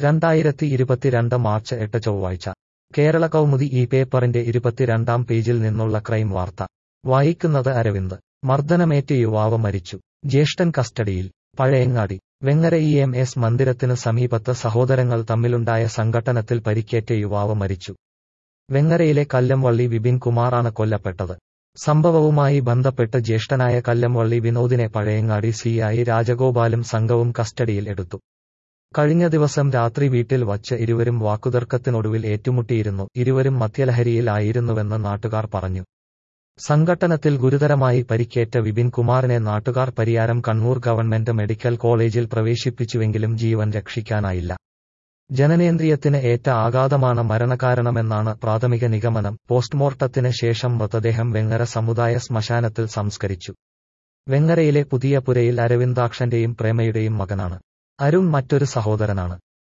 രണ്ടായിരത്തി ഇരുപത്തിരണ്ട് മാർച്ച് എട്ട് ചൊവ്വാഴ്ച കേരള കൗമുദി ഈ പേപ്പറിന്റെ ഇരുപത്തിരണ്ടാം പേജിൽ നിന്നുള്ള ക്രൈം വാർത്ത വായിക്കുന്നത് അരവിന്ദ് മർദ്ദനമേറ്റ് യുവാവ് മരിച്ചു ജ്യേഷ്ഠൻ കസ്റ്റഡിയിൽ Pazhayangadi Vengara E M S മന്ദിരത്തിന് സമീപത്ത് സഹോദരങ്ങൾ തമ്മിലുണ്ടായ സംഘട്ടനത്തിൽ പരിക്കേറ്റ യുവാവ് മരിച്ചു വെങ്ങരയിലെ കല്ലംവള്ളി വിപിൻ കുമാറാണ് കൊല്ലപ്പെട്ടത് സംഭവവുമായി ബന്ധപ്പെട്ട് ജ്യേഷ്ഠനായ കല്ലംവള്ളി വിനോദിനെ പഴയങ്ങാടി സിഐ രാജഗോപാലും സംഘവും കസ്റ്റഡിയിൽ എടുത്തു കഴിഞ്ഞ ദിവസം രാത്രി വീട്ടിൽ വച്ച് ഇരുവരും വാക്കുതർക്കത്തിനൊടുവിൽ ഏറ്റുമുട്ടിയിരുന്നു ഇരുവരും മദ്യലഹരിയിൽ ആയിരുന്നുവെന്ന് നാട്ടുകാർ പറഞ്ഞു സംഘട്ടനത്തിൽ ഗുരുതരമായി പരിക്കേറ്റ വിപിൻ കുമാറിനെ നാട്ടുകാർ പരിയാരം കണ്ണൂർ ഗവൺമെന്റ് മെഡിക്കൽ കോളേജിൽ പ്രവേശിപ്പിച്ചുവെങ്കിലും ജീവൻ രക്ഷിക്കാനായില്ല ജനനേന്ദ്രിയത്തിന് ഏറ്റ ആഘാതമാണ് മരണകാരണമെന്നാണ് പ്രാഥമിക നിഗമനം പോസ്റ്റ്മോർട്ടത്തിന് ശേഷം മൃതദേഹം വെങ്ങര സമുദായ ശ്മശാനത്തിൽ സംസ്കരിച്ചു വെങ്ങരയിലെ പുതിയ പുരയിൽ അരവിന്ദാക്ഷന്റെയും പ്രേമയുടെയും മകനാണ് അരുൺ മറ്റൊരു സഹോദരനാണ്